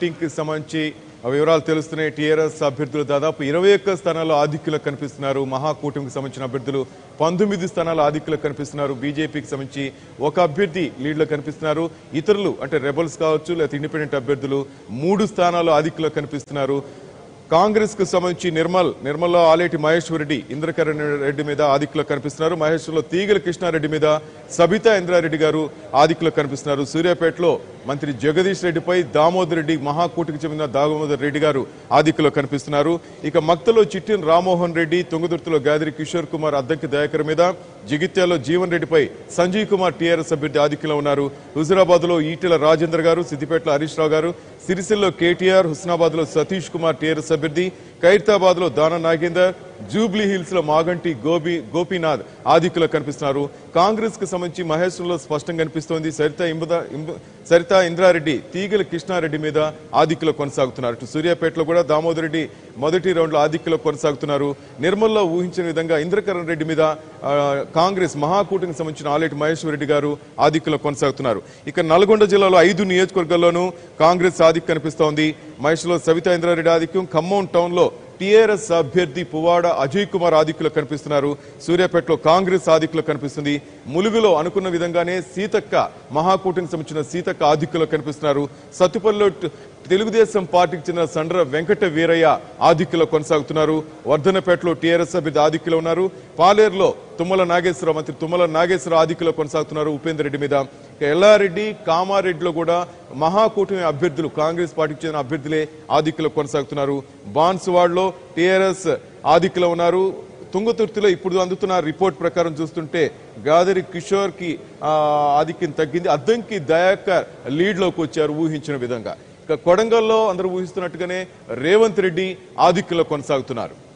shifting కి సంబంధించి ఆ వివరాలు తెలుస్తున్నాయి టీఆర్ఎస్ అభ్యర్థులు దాదాపు ఇరవై ఒక్క స్థానాల్లో ఆధిక్యులు కనిపిస్తున్నారు మహాకూటమికి సంబంధించిన అభ్యర్థులు పంతొమ్మిది స్థానాల ఆధిక్యులు కనిపిస్తున్నారు బీజేపీకి సంబంధించి ఒక అభ్యర్థి లీడ్లో కనిపిస్తున్నారు ఇతరులు అంటే రెబల్స్ కావచ్చు లేదా ఇండిపెండెంట్ అభ్యర్థులు మూడు స్థానాల్లో ఆధిక్యులు కనిపిస్తున్నారు కాంగ్రెస్ కు సంబంధించి నిర్మల్ నిర్మల్లో ఆలేటి మహేశ్వర్ రెడ్డి ఇంద్రకరణ్ రెడ్డి మీద ఆదిక్కులో కనిపిస్తున్నారు మహేశ్వర్లో తీగల కృష్ణారెడ్డి మీద సబితా ఇంద్రారెడ్డి గారు ఆదిక్కులో కనిపిస్తున్నారు సూర్యాపేటలో మంత్రి జగదీష్ రెడ్డిపై దామోదర్ రెడ్డి మహాకూటికి చెందిన దామోదర్ రెడ్డి గారు ఆదిక్కులో కనిపిస్తున్నారు ఇక మక్తలో చిట్టిన రామ్మోహన్ రెడ్డి తుంగదుర్తిలో గాదిరి కిషోర్ కుమార్ అద్దంకి దయాకర్ మీద జగిత్యాల్లో జీవన్ రెడ్డిపై సంజీవ్ కుమార్ టీఆర్ఎస్ అభ్యర్థి ఆధిక్యంలో ఉన్నారు హుజురాబాద్ లో ఈటెల రాజేందర్ గారు సిద్దిపేటలో హరీష్ రావు గారు సిరిసిల్లో కేటీఆర్ హుస్నాబాద్ లో సతీష్ కుమార్ టీఆర్ఎస్ అభ్యర్థి ఖైరతాబాద్ లో దాన నాగేందర్ జూబ్లీ హిల్స్ లో మాగంటి గోపి గోపీనాథ్ ఆధిక్యులు కనిపిస్తున్నారు కాంగ్రెస్ కు సంబంధించి మహేశ్వరంలో స్పష్టంగా కనిపిస్తోంది సరిత ఇంబద ఇంబ- సరిత ఇంద్రారెడ్డి తీగల కృష్ణారెడ్డి మీద ఆధిక్యులు కొనసాగుతున్నారు ఇటు సూర్యాపేటలో కూడా దామోదర్ రెడ్డి మొదటి రౌండ్ లో ఆధిక్యులు కొనసాగుతున్నారు నిర్మల్లో ఊహించిన విధంగా ఇంద్రకరణ్ రెడ్డి మీద ఆ, కాంగ్రెస్ మహాకూటమికి సంబంధించిన ఆలేటి మహేశ్వర్ రెడ్డి గారు ఆధిక్యులు కొనసాగుతున్నారు ఇక నల్గొండ జిల్లాలో ఐదు నియోజకవర్గాల్లోనూ కాంగ్రెస్ ఆధిక్యం కనిపిస్తోంది మహేష్లో సవితా ఇంద్రారెడ్డి ఆధిక్యం ఖమ్మం టౌన్ లో టీఆర్ఎస్ అభ్యర్థి పువ్వాడ అజయ్ కుమార్ ఆధిక్యులు కనిపిస్తున్నారు సూర్యాపేటలో కాంగ్రెస్ ఆధిక్యులు కనిపిస్తుంది ములుగులో అనుకున్న విధంగానే సీతక్క మహాకూటమికి సంబంధించిన సీతక్క ఆధిక్యులు కనిపిస్తున్నారు సత్తుపల్లిలో ట- తెలుగుదేశం పార్టీకి చెందిన సండ్ర వెంకట వీరయ్య ఆధిక్యులు కొనసాగుతున్నారు వర్ధనపేటలో టీఆర్ఎస్ అభ్యర్థి ఆధిక్యులు ఉన్నారు పాలేరులో తుమ్మల నాగేశ్వరరావు మంత్రి తుమ్మల నాగేశ్వరరావు ఆధిక్యులు కొనసాగుతున్నారు ఉపేందర్ రెడ్డి మీద ఇక ఎల్లారెడ్డి కామారెడ్డిలో కూడా మహాకూటమి అభ్యర్థులు కాంగ్రెస్ పార్టీకి చెందిన అభ్యర్థులే ఆధిక్యులు కొనసాగుతున్నారు బాన్సువాడలో టీఆర్ఎస్ ఆధిక్యులు ఉన్నారు తుంగతుర్తిలో ఇప్పుడు అందుతున్న రిపోర్ట్ ప్రకారం చూస్తుంటే గాదరి కిషోర్ కి ఆ, ఆధిక్యం తగ్గింది అద్దంకి దయాకర్ లీడ్ లోకి వచ్చారు ఊహించిన విధంగా ఇక కొడంగల్లో అందరూ ఊహిస్తున్నట్టుగానే రేవంత్ రెడ్డి ఆధిక్యంలో కొనసాగుతున్నారు